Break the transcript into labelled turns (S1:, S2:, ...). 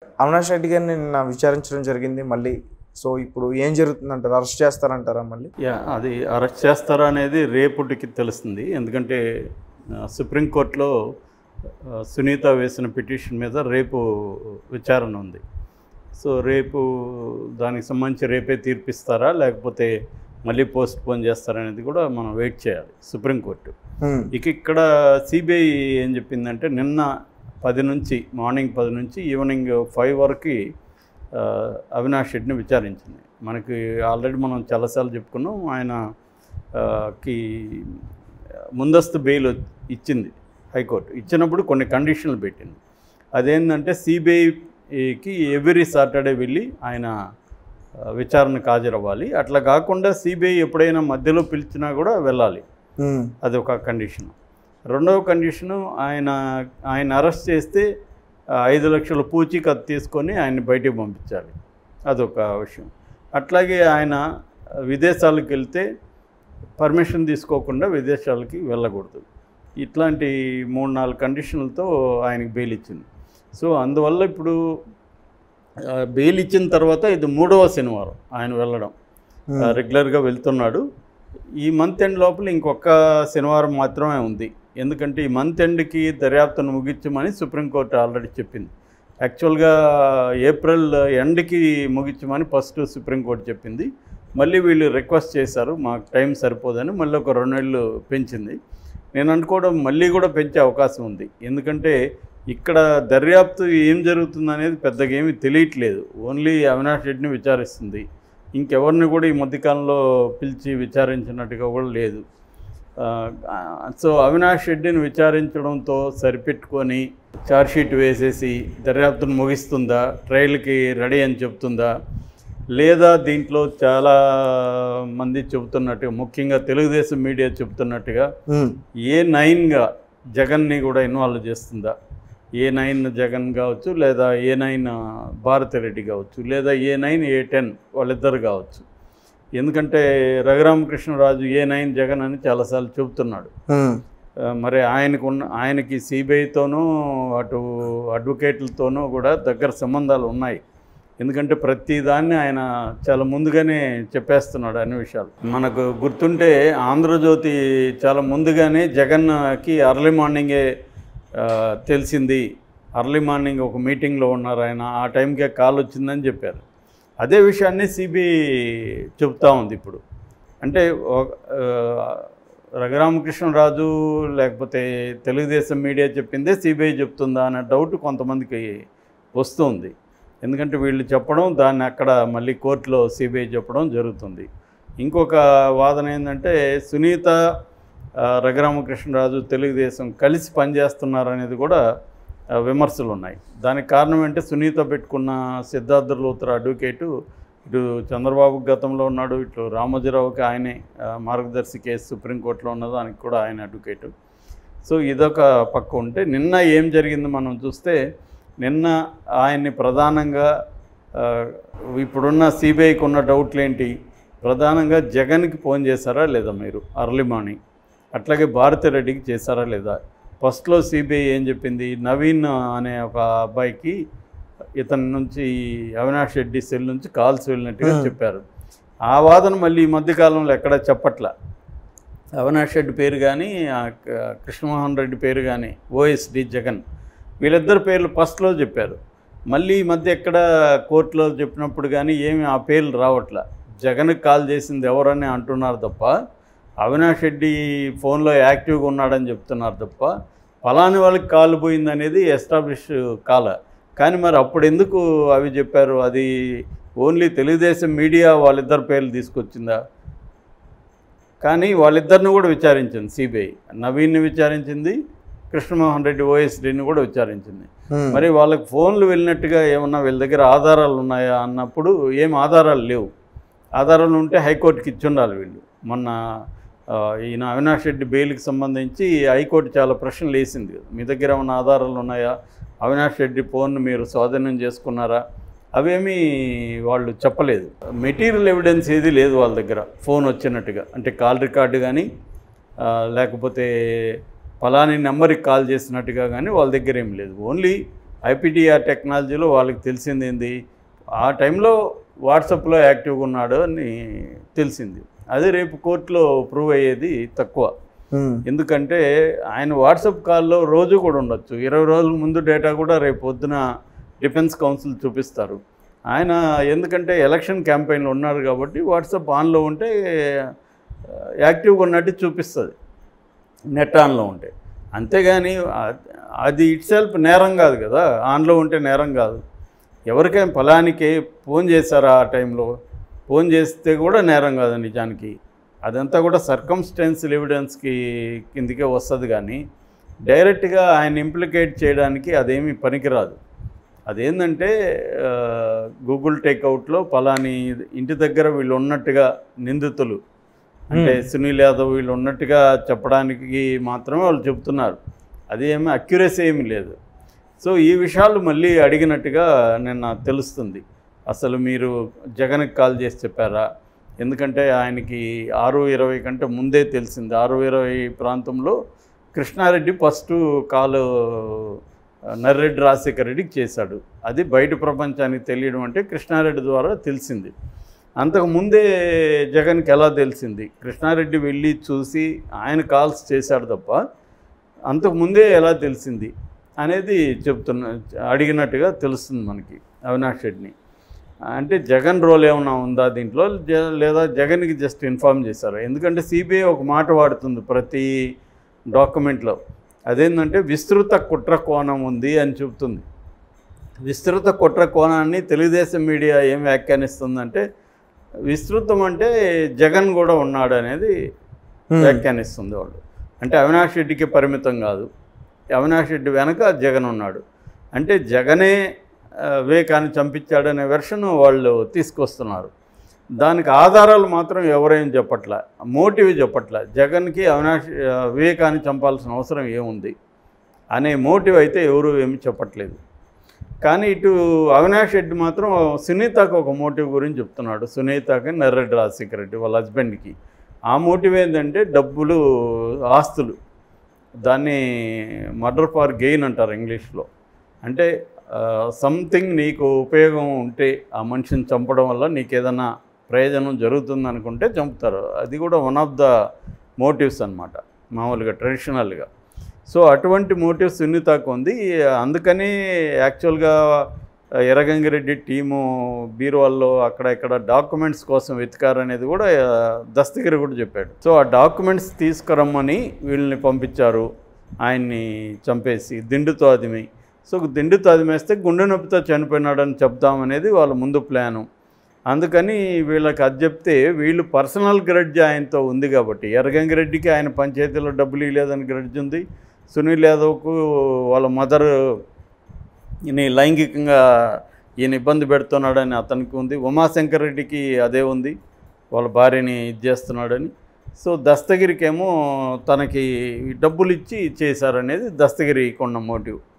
S1: అవినాష్ రెడ్డి గారిని నిన్న విచారించడం జరిగింది మళ్ళీ సో ఇప్పుడు ఏం జరుగుతుందంటారు అరెస్ట్ చేస్తారంటారా మళ్ళీ
S2: యా అది అరెస్ట్ చేస్తారా అనేది రేపుటికి తెలుస్తుంది ఎందుకంటే ఆ, సుప్రీంకోర్టులో ఆ, సునీత వేసిన పిటిషన్ మీద రేపు విచారణ ఉంది సో రేపు దానికి సంబంధించి రేపే తీర్పిస్తారా లేకపోతే మళ్ళీ పోస్ట్ పోన్ చేస్తారా అనేది కూడా మనం వెయిట్ చేయాలి సుప్రీంకోర్టు
S1: హ్మ్.
S2: ఇక ఇక్కడ సిబిఐ ఏం చెప్పిందంటే నిన్న పది నుంచి మార్నింగ్ పది నుంచి ఈవినింగ్ ఫైవ్ వరకు ఆ, అవినాష్ రెడ్డిని విచారించింది మనకి ఆల్రెడీ మనం చాలాసార్లు చెప్పుకున్నాం ఆయన ఆ, కి ముందస్తు బెయిల్ ఇచ్చింది హైకోర్టు ఇచ్చినప్పుడు కొన్ని కండిషన్లు పెట్టింది అదేంటంటే సిబిఐకి ఎవ్రీ సాటర్డే వెళ్ళి ఆయన ఆ, విచారణకు హాజరవ్వాలి అట్లా కాకుండా సిబిఐ ఎప్పుడైనా మధ్యలో పిలిచినా కూడా వెళ్ళాలి
S1: హ్మ్.
S2: అది ఒక కండిషన్ రెండవ కండిషను ఆయన ఆయన అరెస్ట్ చేస్తే ఆ, ఐదు లక్షల పూచీకత్తు తీసుకొని ఆయన్ని బయటికి పంపించాలి అదొక విషయం అట్లాగే ఆయన విదేశాలకు వెళ్తే పర్మిషన్ తీసుకోకుండా విదేశాలకి వెళ్ళకూడదు ఇట్లాంటి మూడు నాలుగు కండిషన్లతో ఆయనకి బెయిల్ ఇచ్చింది సో అందువల్ల ఇప్పుడు ఆ, బెయిల్ ఇచ్చిన తర్వాత ఇది మూడవ శనివారం ఆయన వెళ్ళడం
S1: హ్మ్.
S2: ఆ, రెగ్యులర్గా వెళ్తున్నాడు ఈ మంత్ ఎండ్ లోపల ఇంకొక శనివారం మాత్రమే ఉంది ఎందుకంటే ఈ మంత్ ఎండ్కి దర్యాప్తును ముగించమని సుప్రీంకోర్టు ఆల్రెడీ చెప్పింది యాక్చువల్గా ఏప్రిల్ ఎండ్కి ముగించమని ఫస్ట్ సుప్రీంకోర్టు చెప్పింది మళ్ళీ వీళ్ళు రిక్వెస్ట్ చేశారు మాకు టైం సరిపోదని మళ్ళీ ఒక రెండు నెలలు పెంచింది నేను అనుకోవడం మళ్ళీ కూడా పెంచే అవకాశం ఉంది ఎందుకంటే ఇక్కడ దర్యాప్తు ఏం జరుగుతుంది అనేది పెద్దగా ఏమీ తెలియట్లేదు ఓన్లీ అవినాష్ రెడ్డిని విచారిస్తుంది ఇంకెవరిని కూడా ఈ మధ్యకాలంలో పిలిచి విచారించినట్టుగా కూడా లేదు ఆ, సో అవినాష్ రెడ్డిని విచారించడంతో సరిపెట్టుకొని ఛార్జ్షీట్ వేసేసి దర్యాప్తును ముగిస్తుందా ట్రయల్కి రెడీ అని చెప్తుందా లేదా దీంట్లో చాలా మంది చెబుతున్నట్టుగా ముఖ్యంగా తెలుగుదేశం మీడియా చెబుతున్నట్టుగా
S1: హ్మ్.
S2: ఏ నైన్గా జగన్ని కూడా ఇన్వాల్వ్ చేస్తుందా ఏ నైన్ జగన్ కావచ్చు లేదా ఏ నైన్ భారతిరెడ్డి కావచ్చు లేదా ఏ నైన్ ఏ టెన్ వాళ్ళిద్దరు కావచ్చు ఎందుకంటే రఘురామకృష్ణరాజు ఏ నైన్ జగన్ అని చాలాసార్లు చెబుతున్నాడు
S1: హ్మ్.
S2: ఆ, మరి ఆయనకున్న ఆయనకి సిబిఐతోనూ అటు అడ్వకేట్లతోనూ కూడా దగ్గర సంబంధాలు ఉన్నాయి ఎందుకంటే ప్రతి దాన్ని ఆయన చాలా ముందుగానే చెప్పేస్తున్నాడు అన్ని విషయాలు మనకు గుర్తుంటే ఆంధ్రజ్యోతి చాలా ముందుగానే జగన్కి అర్లీ మార్నింగే ఆ, తెలిసింది అర్లీ మార్నింగ్ ఒక మీటింగ్లో ఉన్నారు ఆయన ఆ టైంకే కాల్ వచ్చిందని చెప్పారు అదే విషయాన్ని సిబిఐ చెప్తా ఉంది ఇప్పుడు అంటే ఒక- ఆ, రఘురామకృష్ణరాజు లేకపోతే తెలుగుదేశం మీడియా చెప్పిందే సిబిఐ చెప్తుందా అనే డౌట్ కొంతమందికి వస్తుంది ఎందుకంటే వీళ్ళు చెప్పడం దాన్ని అక్కడ మళ్ళీ కోర్టులో సిబిఐ చెప్పడం జరుగుతుంది ఇంకొక వాదన ఏంటంటే సునీత ఆ, రఘురామకృష్ణరాజు తెలుగుదేశం కలిసి పనిచేస్తున్నారు అనేది కూడా ఆ, విమర్శలు ఉన్నాయి దానికి కారణం ఏంటంటే సునీత పెట్టుకున్న సిద్ధార్థ లోత్ర అడ్వకేటు ఇటు చంద్రబాబు గతంలో ఉన్నాడు ఇటు రామోజీరావుకి ఆయనే ఆ, మార్గదర్శి కేసు సుప్రీంకోర్టులో ఉన్న దానికి కూడా ఆయన అడ్వకేటు సో ఇదొక పక్క ఉంటే నిన్న ఏం జరిగింది మనం చూస్తే నిన్న ఆయన్ని ప్రధానంగా ఆ, ఇప్పుడున్న సిబిఐకి ఉన్న డౌట్లు ఏంటి ప్రధానంగా జగన్కి ఫోన్ చేశారా లేదా మీరు అర్లీ మార్నింగ్ అట్లాగే భారతిరెడ్డికి చేశారా లేదా ఫస్ట్లో సిబిఐ ఏం చెప్పింది నవీన్ అనే ఒక అబ్బాయికి ఇతని నుంచి అవినాష్ రెడ్డి సెల్ నుంచి కాల్స్ వెళ్ళినట్టుగా
S1: Hmm.
S2: చెప్పారు ఆ వాదన మళ్ళీ ఈ మధ్యకాలంలో ఎక్కడ చెప్పట్ల అవినాష్ రెడ్డి పేరు కానీ ఆ క- కృష్ణమోహన్ రెడ్డి పేరు కానీ ఓఎస్డి జగన్ వీళ్ళిద్దరు పేర్లు ఫస్ట్లో చెప్పారు మళ్ళీ ఈ మధ్య ఎక్కడ కోర్టులో చెప్పినప్పుడు కానీ ఏమి ఆ పేర్లు రావట్ల జగన్కి కాల్ చేసింది ఎవరని అంటున్నారు తప్ప అవినాష్ రెడ్డి ఫోన్లో యాక్టివ్గా ఉన్నాడని చెప్తున్నారు తప్ప ఫలాని వాళ్ళకి కాల్ పోయింది అనేది ఎస్టాబ్లిష్ కాల కానీ మరి అప్పుడు ఎందుకు అవి చెప్పారు అది ఓన్లీ తెలుగుదేశం మీడియా వాళ్ళిద్దరు పేర్లు తీసుకొచ్చిందా కానీ వాళ్ళిద్దరిని కూడా విచారించింది సిబిఐ నవీన్ని విచారించింది కృష్ణమోహన్ రెడ్డి ఓఎస్డీని కూడా విచారించింది
S1: హ్మ్.
S2: మరి వాళ్ళకి ఫోన్లు వెళ్ళినట్టుగా ఏమన్నా వీళ్ళ దగ్గర ఆధారాలు ఉన్నాయా అన్నప్పుడు ఏం ఆధారాలు లేవు ఆధారాలు ఉంటే హైకోర్టుకి ఇచ్చి ఉండాలి వీళ్ళు మొన్న ఆ, ఈయన అవినాష్ రెడ్డి బెయిల్కి సంబంధించి హైకోర్టు చాలా ప్రశ్నలు వేసింది మీ దగ్గర ఏమైనా ఆధారాలు ఉన్నాయా అవినాష్ రెడ్డి ఫోన్ మీరు స్వాధీనం చేసుకున్నారా అవేమీ వాళ్ళు చెప్పలేదు మెటీరియల్ ఎవిడెన్స్ ఏది లేదు వాళ్ళ దగ్గర ఫోన్ వచ్చినట్టుగా అంటే కాల్ రికార్డు కానీ ఆ, లేకపోతే ఫలాని నెంబర్కి కాల్ చేసినట్టుగా కానీ వాళ్ళ దగ్గర ఏం లేదు ఓన్లీ ఐపీటీఆర్ టెక్నాలజీలో వాళ్ళకి తెలిసింది ఏంది ఆ టైంలో వాట్సాప్లో యాక్టివ్గా ఉన్నాడు అని తెలిసింది అదే రేపు కోర్టులో ప్రూవ్ అయ్యేది తక్కువ
S1: ఉమ్,
S2: ఎందుకంటే ఆయన వాట్సాప్ కాల్లో రోజు కూడా ఉండొచ్చు ఇరవై రోజుల ముందు డేటా కూడా రేపు పొద్దున డిఫెన్స్ కౌన్సిల్ చూపిస్తారు ఆయన ఎందుకంటే ఎలక్షన్ క్యాంపెయిన్లో ఉన్నారు కాబట్టి వాట్సాప్ ఆన్లో ఉంటే ఆ, యాక్టివ్గా ఉన్నట్టు చూపిస్తుంది నెట్ ఆన్లో ఉంటే అంతేగాని ఆ- అది ఇట్ సెల్ఫ్ నేరం కాదు కదా ఆన్లో ఉంటే నేరం కాదు ఎవరికైనా ఫలానికి ఫోన్ చేశారా ఆ టైంలో ఫోన్ చేస్తే కూడా నేరం కాదు నిజానికి అదంతా కూడా సర్కమ్స్టెన్షియల్ ఎవిడెన్స్కి కిందికే వస్తుంది కానీ డైరెక్ట్గా ఆయన ఇంప్లికేట్ చేయడానికి అదేమీ పనికిరాదు అదేంటంటే ఆ, గూగుల్ టేక్అవుట్లో పలాని ఇంటి దగ్గర వీళ్ళు ఉన్నట్టుగా నిందితులు అంటే సునీల్ యాదవ్ వీళ్ళు ఉన్నట్టుగా చెప్పడానికి మాత్రమే వాళ్ళు చెప్తున్నారు అది ఏమీ అక్యురసీ ఏమీ లేదు సో ఈ విషయాలు మళ్ళీ అడిగినట్టుగా నిన్న తెలుస్తుంది అసలు మీరు జగన్కి కాల్ చేసి చెప్పారా ఎందుకంటే ఆయనకి ఆరు ఇరవై కంటే ముందే తెలిసింది ఆరు ఇరవై ప్రాంతంలో కృష్ణారెడ్డి ఫస్ట్ కాలు నర్రెడ్డి రాజశేఖర రెడ్డికి చేశాడు అది బయట ప్రపంచానికి తెలియడం అంటే కృష్ణారెడ్డి ద్వారా తెలిసింది అంతకు ముందే జగన్కి ఎలా తెలిసింది కృష్ణారెడ్డి వెళ్ళి చూసి ఆయన కాల్స్ చేశాడు తప్ప అంతకు ముందే ఎలా తెలిసింది అనేది చెప్తున్న అడిగినట్టుగా తెలుస్తుంది మనకి అవినాష్ రెడ్డిని అంటే జగన్ రోల్ ఏమైనా ఉందా దీంట్లో జ- లేదా జగన్కి జస్ట్ ఇన్ఫార్మ్ చేశారు ఎందుకంటే సిబిఐ ఒక మాట వాడుతుంది ప్రతి డాక్యుమెంట్లో అదేంటంటే విస్తృత కుట్ర కోణం ఉంది అని చెప్తుంది విస్తృత కుట్ర కోణాన్ని తెలుగుదేశం మీడియా ఏం వ్యాఖ్యానిస్తుందంటే విస్తృతం అంటే జగన్ కూడా ఉన్నాడు అనేది
S1: ఉమ్,
S2: వ్యాఖ్యానిస్తుంది వాళ్ళు అంటే అవినాష్ రెడ్డికి పరిమితం కాదు అవినాష్ రెడ్డి వెనక జగన్ ఉన్నాడు అంటే జగనే ఆ, వివేకాన్ని చంపించాడనే వెర్షన్ వాళ్ళు తీసుకొస్తున్నారు దానికి ఆధారాలు మాత్రం ఎవరేం చెప్పట్లే మోటివ్ చెప్పట్లే జగన్కి అవినాష్ ఆ, వివేకాన్ని చంపాల్సిన అవసరం ఏముంది అనే మోటివ్ అయితే ఎవరు ఏమి చెప్పట్లేదు కానీ ఇటు అవినాష్ రెడ్డి మాత్రం సునీతకు ఒక మోటివ్ గురించి చెప్తున్నాడు సునీతకి నర్రెడ్డి రాజశేఖర రెడ్డి వాళ్ళ హస్బెండ్కి ఆ మోటివ్ ఏంటంటే డబ్బులు ఆస్తులు దాన్ని మర్డర్ ఫార్ గెయిన్ అంటారు ఇంగ్లీష్లో అంటే సంథింగ్ నీకు ఉపయోగం ఉంటే ఆ మనిషిని చంపడం వల్ల నీకు ఏదైనా ప్రయోజనం జరుగుతుంది అనుకుంటే చంపుతారు అది కూడా వన్ ఆఫ్ ద మోటివ్స్ అన్నమాట మామూలుగా ట్రెడిషనల్గా సో అటువంటి మోటివ్స్ సున్నితాకు ఉంది అందుకని యాక్చువల్గా ఎర్రగంగిరెడ్డి టీము బీరువాల్లో అక్కడ ఇక్కడ డాక్యుమెంట్స్ కోసం వెతికారనేది కూడా ఆ, దస్తగిరి కూడా చెప్పాడు సో ఆ డాక్యుమెంట్స్ తీసుకురమ్మని వీళ్ళని పంపించారు ఆయన్ని చంపేసి దిండుతో అదిమి సో దిండుతో అదిమేస్తే గుండె నొప్పితో చనిపోయినాడని చెప్దామనేది వాళ్ళ ముందు ప్లాను అందుకని వీళ్ళకి అది చెప్తే వీళ్ళు పర్సనల్ గ్రడ్జ్ ఆయనతో ఉంది కాబట్టి ఎర్రగంగిరెడ్డికి ఆయన పంచాయతీలో డబ్బులు ఇవ్వలేదని గ్రడ్జ్ ఉంది సునీల్ యాదవ్కు వాళ్ళ మదర్ ఈయన లైంగికంగా ఈయన ఇబ్బంది పెడుతున్నాడని అతనికి ఉంది ఉమాశంకర్ రెడ్డికి అదే ఉంది వాళ్ళ భార్యని ఇది చేస్తున్నాడని సో దస్తగిరికేమో తనకి డబ్బులు ఇచ్చి చేశారనేది దస్తగిరికి ఉన్న మోటివ్